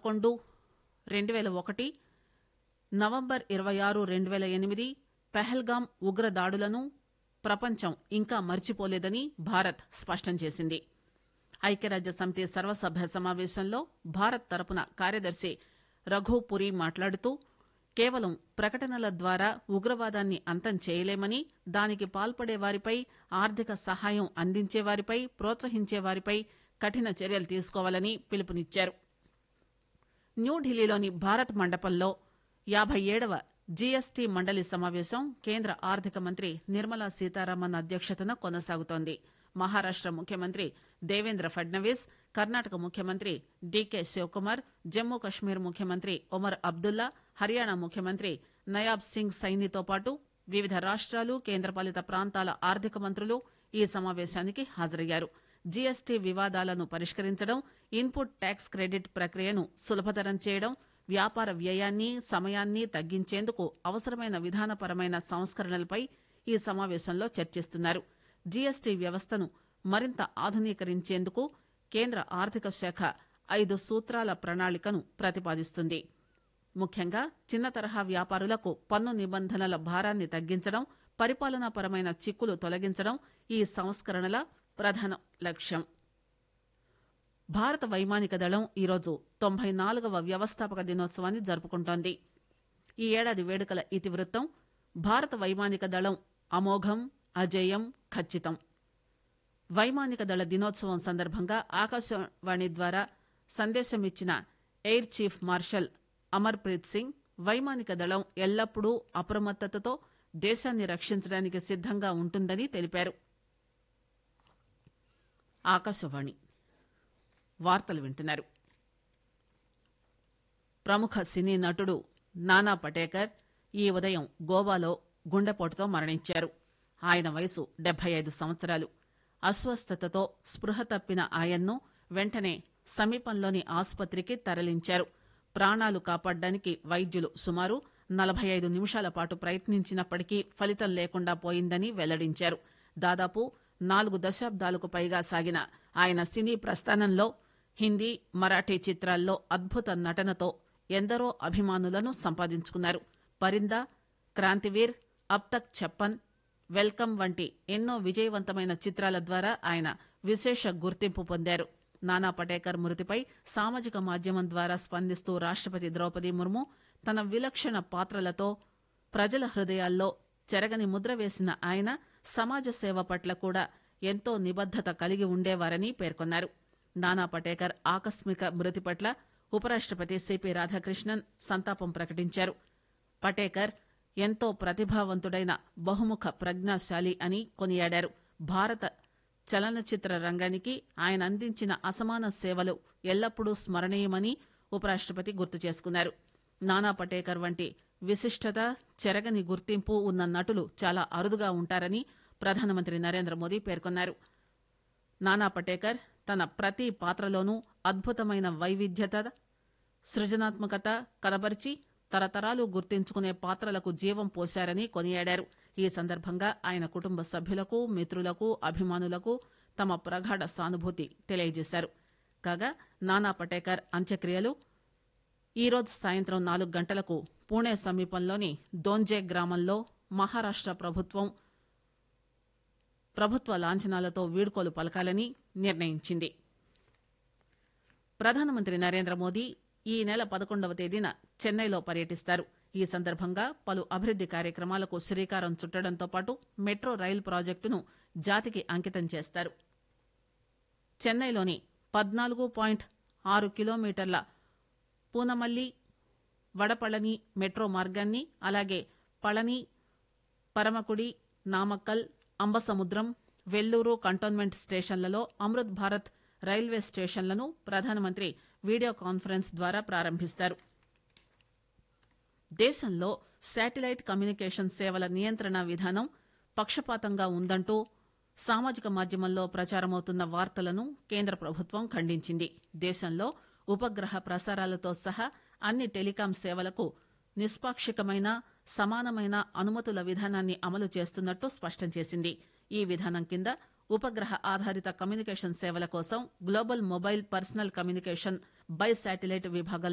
పదకొండు రెండు పేల ఒకటి నవంబర్ ఇరవై ఆరు రెండు పేల ఎనిమిది పెహల్గాం ఉగ్ర దాడులను ప్రపంచం ఇంకా మర్చిపోలేదని భారత్ స్పష్టం చేసింది ఐక్యరాజ్య సమితి సర్వసభ్య సమావేశంలో భారత్ తరపున కార్యదర్శి రఘు పురి మాట్లాడుతూ కేవలం ప్రకటనల ద్వారా ఉగ్రవాదాన్ని అంతం చేయలేమని దానికి పాల్పడే వారిపై ఆర్థిక సహాయం అందించే వారిపై ప్రోత్సహించే వారిపై కఠిన చర్యలు తీసుకోవాలని పిలుపునిచ్చారు న్యూఢిల్లీలోని భారత్ మండపంలో యాభై ఏడవ జీఎస్టీ మండలి సమావేశం కేంద్ర ఆర్థిక మంత్రి నిర్మలా సీతారామన్ అధ్యక్షతన కొనసాగుతోంది మహారాష్ట ముఖ్యమంత్రి దేవేంద్ర ఫడ్నవీస్ కర్ణాటక ముఖ్యమంత్రి డీకే శివకుమార్ జమ్మూ కశ్మీర్ ముఖ్యమంత్రి ఒమర్ అబ్దుల్లా హర్యానా ముఖ్యమంత్రి నయాబ్ సింగ్ సైనితో పాటు వివిధ రాష్టాలు కేంద్రపాలిత ప్రాంతాల ఆర్థిక మంత్రులు ఈ సమావేశానికి హాజరయ్యారు జీఎస్టీ వివాదాలను పరిష్కరించడం ఇన్పుట్ ట్యాక్స్ క్రెడిట్ ప్రక్రియను సులభతరం చేయడం వ్యాపార వ్యయాన్ని సమయాన్ని తగ్గించేందుకు అవసరమైన విధానపరమైన సంస్కరణలపై ఈ సమావేశంలో చర్చిస్తున్నారు జీఎస్టీ వ్యవస్థను మరింత ఆధునీకరించేందుకు కేంద్ర ఆర్థిక శాఖ ఐదు సూత్రాల ప్రణాళికను ప్రతిపాదిస్తుంది ముఖ్యంగా చిన్న తరహా వ్యాపారులకు పన్ను నిబంధనల భారాన్ని తగ్గించడం పరిపాలనాపరమైన చిక్కులు తొలగించడం ఈ సంస్కరణల ప్రధాన లక్ష్యం భారత వైమానిక దళం ఈరోజు తొంభై నాలుగవ వ్యవస్థాపక దినోత్సవాన్ని జరుపుకుంటోంది ఈ ఏడాది వేడుకల ఇతివృత్తం భారత వైమానిక దళం అమోఘం అజేయం ఖచ్చితం వైమానిక దళ దినోత్సవం సందర్భంగా ఆకాశవాణి ద్వారా సందేశమిచ్చిన air chief marshal Amarpreet Singh వైమానిక దళం ఎల్లప్పుడూ అప్రమత్తతతో దేశాన్ని రక్షించడానికి సిద్దంగా ఉంటుందని తెలిపారు ఆకాశవాణి వార్తలు వింటున్నారు ప్రముఖ సినీ నటుడు నానా పటేకర్ ఈ ఉదయం గోవాలో గుండెపోటుతో మరణించారు ఆయన వయసు డెబ్బై ఐదు సంవత్సరాలు అస్వస్థతతో స్పృహ తప్పిన ఆయన్ను వెంటనే సమీపంలోని ఆసుపత్రికి తరలించారు ప్రాణాలు కాపాడడానికి వైద్యులు సుమారు నలభై ఐదు నిమిషాల పాటు ప్రయత్నించినప్పటికీ ఫలితం లేకుండా పోయిందని వెల్లడించారు దాదాపు నాలుగు దశాబ్దాలకు పైగా సాగిన ఆయన సినీ ప్రస్థానంలో హిందీ మరాఠీ చిత్రాల్లో అద్భుత నటనతో ఎందరో అభిమానులను సంపాదించుకున్నారు పరిందా క్రాంతివీర్ అబ్ తక్ ఛప్పన్ వెల్కమ్ వంటి ఎన్నో విజయవంతమైన చిత్రాల ద్వారా ఆయన విశేష గుర్తింపు పొందారు నానా పటేకర్ మృతిపై సామాజిక మాధ్యమం ద్వారా స్పందిస్తూ రాష్టపతి ద్రౌపది ముర్ము తన విలక్షణ పాత్రలతో ప్రజల హృదయాల్లో చెరగని ముద్ర వేసిన ఆయన సమాజ సేవ పట్ల కూడా ఎంతో నిబద్దత కలిగి ఉండేవారని పేర్కొన్నారు నానా పటేకర్ ఆకస్మిక మృతి పట్ల ఉపరాష్టపతి సిపి రాధాకృష్ణన్ సంతాపం ప్రకటించారు పటేకర్ ఎంతో ప్రతిభావంతుడైన బహుముఖ ప్రజ్ఞాశాలి అని కొనియాడారు భారత చలనచిత్ర రంగానికి ఆయన అందించిన అసమాన సేవలు ఎల్లప్పుడూ స్మరణీయమని ఉపరాష్టపతి గుర్తు చేసుకున్నారు నానా పటేకర్ వంటి విశిష్టత చెరగని గుర్తింపు ఉన్న నటులు చాలా అరుదుగా ఉంటారని ప్రధానమంత్రి నరేంద్ర మోదీ పేర్కొన్నారు నానా పటేకర్ తన ప్రతి పాత్రలోనూ అద్భుతమైన వైవిధ్యత సృజనాత్మకత కనబరిచి తరతరాలు గుర్తించుకునే పాత్రలకు జీవం పోశారని కొనియాడారు ఈ సందర్భంగా ఆయన కుటుంబ సభ్యులకు మిత్రులకు అభిమానులకు తమ ప్రగాఢ సానుభూతి తెలియజేశారు కాగా నానా పటేకర్ అంత్యక్రియలు ఈరోజు సాయంత్రం నాలుగు గంటలకు పూణే సమీపంలోని దోంజే గ్రామంలో మహారాష్ట ప్రభుత్వం ప్రభుత్వ లాంఛనాలతో వీడ్కోలు పలకాలని నిర్ణయించింది ప్రధానమంత్రి నరేంద్ర మోదీ ఈ నెల పదకొండవ తేదీన చెన్నైలో పర్యటిస్తారు ఈ సందర్భంగా పలు అభివృద్ది కార్యక్రమాలకు శ్రీకారం చుట్టడంతో పాటు మెట్రో రైలు ప్రాజెక్టును జాతికి అంకితం చేస్తారు చెన్నైలోని పద్నాలుగు పాయింట్ ఆరు కిలోమీటర్ల పూనమల్లి వడపళని మెట్రో మార్గాన్ని అలాగే పళని పరమకుడి నామక్కల్ అంబసముద్రం వెల్లూరు కంటోన్మెంట్ స్టేషన్లలో అమృత్ భారత్ రైల్వే స్టేషన్లను ప్రధానమంత్రి వీడియో కాన్ఫరెన్స్ ద్వారా ప్రారంభిస్తారు దేశంలో శాటిలైట్ కమ్యూనికేషన్ సేవల నియంత్రణ విధానం పక్షపాతంగా ఉందంటూ సామాజిక మాధ్యమంలో ప్రచారమవుతున్న వార్తలను కేంద్ర ప్రభుత్వం ఖండించింది దేశంలో ఉపగ్రహ ప్రసారాలతో సహా అన్ని టెలికాం సేవలకు నిష్పాక్షికమైన సమానమైన అనుమతుల విధానాన్ని అమలు చేస్తున్నట్టు స్పష్టం చేసింది ఈ విధానం కింద ఉపగ్రహ ఆధారిత కమ్యూనికేషన్ సేవల కోసం global mobile personal communication by satellite విభాగంలో